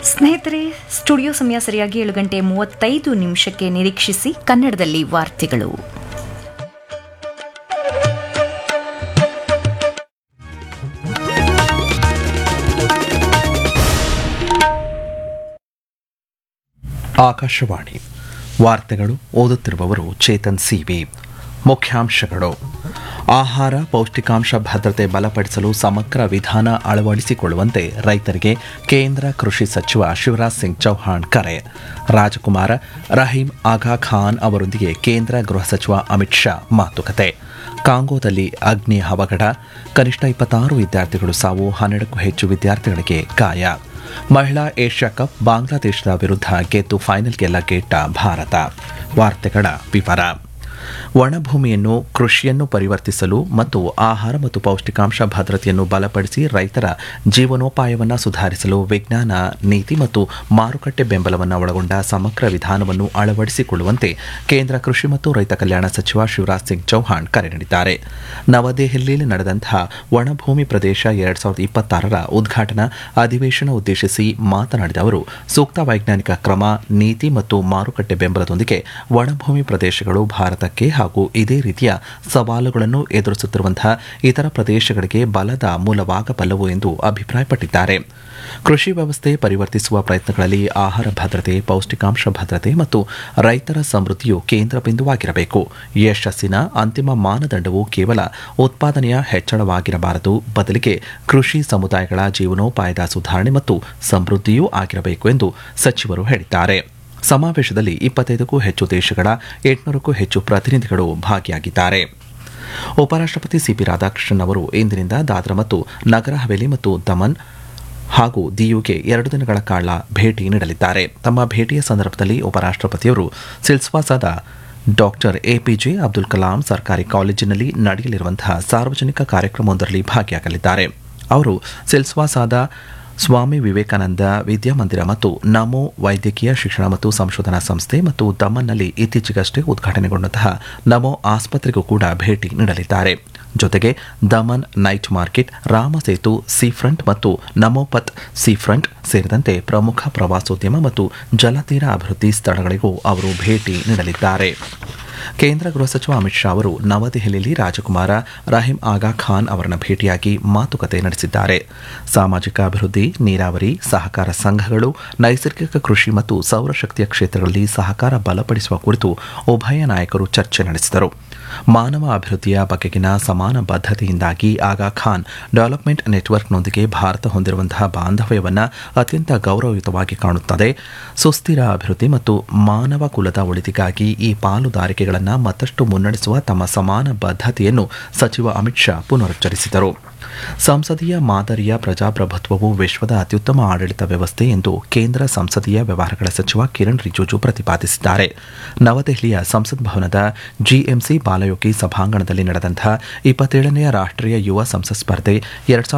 ಸ್ನೇಹಿತರೆ ಸ್ಟುಡಿಯೋ ಸಮಯ ಸರಿಯಾಗಿ ಏಳು ಗಂಟೆ ಮೂವತ್ತೈದು ನಿಮಿಷಕ್ಕೆ ನಿರೀಕ್ಷಿಸಿ ಕನ್ನಡದಲ್ಲಿ ವಾರ್ತೆಗಳು ಆಕಾಶವಾಣಿ ವಾರ್ತೆಗಳು ಓದುತ್ತಿರುವವರು ಚೇತನ್ ಸಿವಿ ಮುಖ್ಯಾಂಶಗಳು ಆಹಾರ ಪೌಷ್ಟಿಕಾಂಶ ಭದ್ರತೆ ಬಲಪಡಿಸಲು ಸಮಗ್ರ ವಿಧಾನ ಅಳವಡಿಸಿಕೊಳ್ಳುವಂತೆ ರೈತರಿಗೆ ಕೇಂದ್ರ ಕೃಷಿ ಸಚಿವ ಶಿವರಾಜ್ ಸಿಂಗ್ ಚೌಹಾಣ್ ಕರೆ ರಾಜಕುಮಾರ ರಹೀಂ ಆಗಾ ಖಾನ್ ಅವರೊಂದಿಗೆ ಕೇಂದ್ರ ಗೃಹ ಸಚಿವ ಅಮಿತ್ ಶಾ ಮಾತುಕತೆ ಕಾಂಗೋದಲ್ಲಿ ಅಗ್ನಿ ಅವಘಡ ಕನಿಷ್ಠ ಇಪ್ಪತ್ತಾರು ವಿದ್ಯಾರ್ಥಿಗಳು ಸಾವು ಹನ್ನೆರಡಕ್ಕೂ ಹೆಚ್ಚು ವಿದ್ಯಾರ್ಥಿಗಳಿಗೆ ಗಾಯ ಮಹಿಳಾ ಏಷ್ಯಾ ಕಪ್ ಬಾಂಗ್ಲಾದೇಶದ ವಿರುದ್ಧ ಗೆದ್ದು ಫೈನಲ್ಗೆ ಲಗ್ಗೆಟ್ಟ ಭಾರತ ವಾರ್ತೆಗಳ ವಿವರ ಒಣಭೂಮಿಯನ್ನು ಕೃಷಿಯನ್ನು ಪರಿವರ್ತಿಸಲು ಮತ್ತು ಆಹಾರ ಮತ್ತು ಪೌಷ್ಟಿಕಾಂಶ ಭದ್ರತೆಯನ್ನು ಬಲಪಡಿಸಿ ರೈತರ ಜೀವನೋಪಾಯವನ್ನು ಸುಧಾರಿಸಲು ವಿಜ್ಞಾನ ನೀತಿ ಮತ್ತು ಮಾರುಕಟ್ಟೆ ಬೆಂಬಲವನ್ನು ಒಳಗೊಂಡ ಸಮಗ್ರ ವಿಧಾನವನ್ನು ಅಳವಡಿಸಿಕೊಳ್ಳುವಂತೆ ಕೇಂದ್ರ ಕೃಷಿ ಮತ್ತು ರೈತ ಕಲ್ಯಾಣ ಸಚಿವ ಶಿವರಾಜ್ ಸಿಂಗ್ ಚೌಹಾಣ್ ಕರೆ ನೀಡಿದ್ದಾರೆ ನವದೆಹಲಿಯಲ್ಲಿ ನಡೆದಂತಹ ಒಣಭೂಮಿ ಪ್ರದೇಶ ಎರಡ್ ಸಾವಿರದ ಇಪ್ಪತ್ತಾರರ ಉದ್ಘಾಟನಾ ಅಧಿವೇಶನ ಉದ್ದೇಶಿಸಿ ಮಾತನಾಡಿದ ಅವರು ಸೂಕ್ತ ವೈಜ್ಞಾನಿಕ ಕ್ರಮ ನೀತಿ ಮತ್ತು ಮಾರುಕಟ್ಟೆ ಬೆಂಬಲದೊಂದಿಗೆ ಒಣಭೂಮಿ ಪ್ರದೇಶಗಳು ಭಾರತಕ್ಕೆ ಹಾಗೂ ಇದೇ ರೀತಿಯ ಸವಾಲುಗಳನ್ನು ಎದುರಿಸುತ್ತಿರುವಂತಹ ಇತರ ಪ್ರದೇಶಗಳಿಗೆ ಬಲದ ಮೂಲವಾಗಬಲ್ಲವು ಎಂದು ಅಭಿಪ್ರಾಯಪಟ್ಟಿದ್ದಾರೆ ಕೃಷಿ ವ್ಯವಸ್ಥೆ ಪರಿವರ್ತಿಸುವ ಪ್ರಯತ್ನಗಳಲ್ಲಿ ಆಹಾರ ಭದ್ರತೆ ಪೌಷ್ಟಿಕಾಂಶ ಭದ್ರತೆ ಮತ್ತು ರೈತರ ಸಮೃದ್ಧಿಯು ಕೇಂದ್ರ ಬಿಂದುವಾಗಿರಬೇಕು ಯಶಸ್ಸಿನ ಅಂತಿಮ ಮಾನದಂಡವು ಕೇವಲ ಉತ್ಪಾದನೆಯ ಹೆಚ್ಚಳವಾಗಿರಬಾರದು ಬದಲಿಗೆ ಕೃಷಿ ಸಮುದಾಯಗಳ ಜೀವನೋಪಾಯದ ಸುಧಾರಣೆ ಮತ್ತು ಸಮೃದ್ಧಿಯೂ ಆಗಿರಬೇಕು ಎಂದು ಸಚಿವರು ಹೇಳಿದ್ದಾರೆ ಸಮಾವೇಶದಲ್ಲಿ ಇಪ್ಪತ್ತೈದಕ್ಕೂ ಹೆಚ್ಚು ದೇಶಗಳ ಎಂಟುನೂರಕ್ಕೂ ಹೆಚ್ಚು ಪ್ರತಿನಿಧಿಗಳು ಭಾಗಿಯಾಗಿದ್ದಾರೆ ಉಪರಾಷ್ಟಪತಿ ಸಿಪಿ ರಾಧಾಕೃಷ್ಣನ್ ಅವರು ಇಂದಿನಿಂದ ದಾದ್ರಾ ಮತ್ತು ನಗರ ಹವೇಲಿ ಮತ್ತು ದಮನ್ ಹಾಗೂ ದಿಯುಗೆ ಎರಡು ದಿನಗಳ ಕಾಲ ಭೇಟಿ ನೀಡಲಿದ್ದಾರೆ ತಮ್ಮ ಭೇಟಿಯ ಸಂದರ್ಭದಲ್ಲಿ ಉಪರಾಷ್ಟಪತಿಯವರು ಸಿಲ್ಸ್ವಾಸಾದ ಡಾಕ್ಟರ್ ಎಪಿಜೆ ಅಬ್ದುಲ್ ಕಲಾಂ ಸರ್ಕಾರಿ ಕಾಲೇಜಿನಲ್ಲಿ ನಡೆಯಲಿರುವಂತಹ ಸಾರ್ವಜನಿಕ ಕಾರ್ಯಕ್ರಮವೊಂದರಲ್ಲಿ ಭಾಗಿಯಾಗಲಿದ್ದಾರೆ ಅವರು ಸಿಲ್ಸ್ವಾಸಾದ ಸ್ವಾಮಿ ವಿವೇಕಾನಂದ ವಿದ್ಯಾಮಂದಿರ ಮತ್ತು ನಮೋ ವೈದ್ಯಕೀಯ ಶಿಕ್ಷಣ ಮತ್ತು ಸಂಶೋಧನಾ ಸಂಸ್ಥೆ ಮತ್ತು ದಮನ್ನಲ್ಲಿ ಇತ್ತೀಚೆಗಷ್ಟೇ ಉದ್ಘಾಟನೆಗೊಂಡಂತಹ ನಮೋ ಆಸ್ಪತ್ರೆಗೂ ಕೂಡ ಭೇಟಿ ನೀಡಲಿದ್ದಾರೆ ಜೊತೆಗೆ Daman night market Ramasetu sea front ಮತ್ತು ನಮೋಪತ್ ಸೀ ಫ್ರಂಟ್ ಸೇರಿದಂತೆ ಪ್ರಮುಖ ಪ್ರವಾಸೋದ್ಯಮ ಮತ್ತು ಜಲತೀರ ಅಭಿವೃದ್ಧಿ ಸ್ಥಳಗಳಿಗೂ ಅವರು ಭೇಟಿ ನೀಡಲಿದ್ದಾರೆ ಕೇಂದ್ರ ಗೃಹ ಸಚಿವ ಅಮಿತ್ ಶಾ ಅವರು ನವದೆಹಲಿಯಲ್ಲಿ ರಾಜಕುಮಾರ ರಾಹಿಂ ಆಗಾ ಖಾನ್ ಅವರನ್ನು ಭೇಟಿಯಾಗಿ ಮಾತುಕತೆ ನಡೆಸಿದ್ದಾರೆ ಸಾಮಾಜಿಕ ಅಭಿವೃದ್ಧಿ ನೀರಾವರಿ ಸಹಕಾರ ಸಂಘಗಳು ನೈಸರ್ಗಿಕ ಕೃಷಿ ಮತ್ತು ಸೌರಶಕ್ತಿಯ ಕ್ಷೇತ್ರಗಳಲ್ಲಿ ಸಹಕಾರ ಬಲಪಡಿಸುವ ಕುರಿತು ಉಭಯ ನಾಯಕರು ಚರ್ಚೆ ನಡೆಸಿದರು ಮಾನವ ಅಭಿವೃದ್ಧಿಯ ಬಗೆಗಿನ ಸಮಾನ ಬದ್ಧತೆಯಿಂದಾಗಿ ಆಗಾ ಖಾನ್ ಡೆವಲಪ್ಮೆಂಟ್ ನೆಟ್ವರ್ಕ್ನೊಂದಿಗೆ ಭಾರತ ಹೊಂದಿರುವಂತಹ ಬಾಂಧವ್ಯವನ್ನು ಅತ್ಯಂತ ಗೌರವಯುತವಾಗಿ ಕಾಣುತ್ತದೆ ಸುಸ್ಥಿರ ಅಭಿವೃದ್ಧಿ ಮತ್ತು ಮಾನವ ಕುಲದ ಒಳಿತಿಗಾಗಿ ಈ ಪಾಲುದಾರಿಕೆಗಳನ್ನು ಮತ್ತಷ್ಟು ಮುನ್ನಡೆಸುವ ತಮ್ಮ ಸಮಾನ ಬದ್ಧತೆಯನ್ನು ಸಚಿವ ಅಮಿತ್ ಶಾ ಪುನರುಚ್ಚರಿಸಿದರು ಸಂಸದೀಯ ಮಾದರಿಯ ಪ್ರಜಾಪ್ರಭುತ್ವವು ವಿಶ್ವದ ಅತ್ಯುತ್ತಮ ಆಡಳಿತ ವ್ಯವಸ್ಥೆ ಎಂದು ಕೇಂದ್ರ ಸಂಸದೀಯ ವ್ಯವಹಾರಗಳ ಸಚಿವ ಕಿರಣ್ ರಿಜಿಜು ಪ್ರತಿಪಾದಿಸಿದ್ದಾರೆ ನವದೆಹಲಿಯ ಸಂಸತ್ ಭವನದ ಜಿಎಂಸಿ ಬಾಲಯೋಗಿ ಸಭಾಂಗಣದಲ್ಲಿ ನಡೆದಂತಹ ಇಪ್ಪತ್ತೇಳನೆಯ ರಾಷ್ಟ್ರೀಯ ಯುವ ಸಂಸತ್ ಸ್ಪರ್ಧೆ ಎರಡ್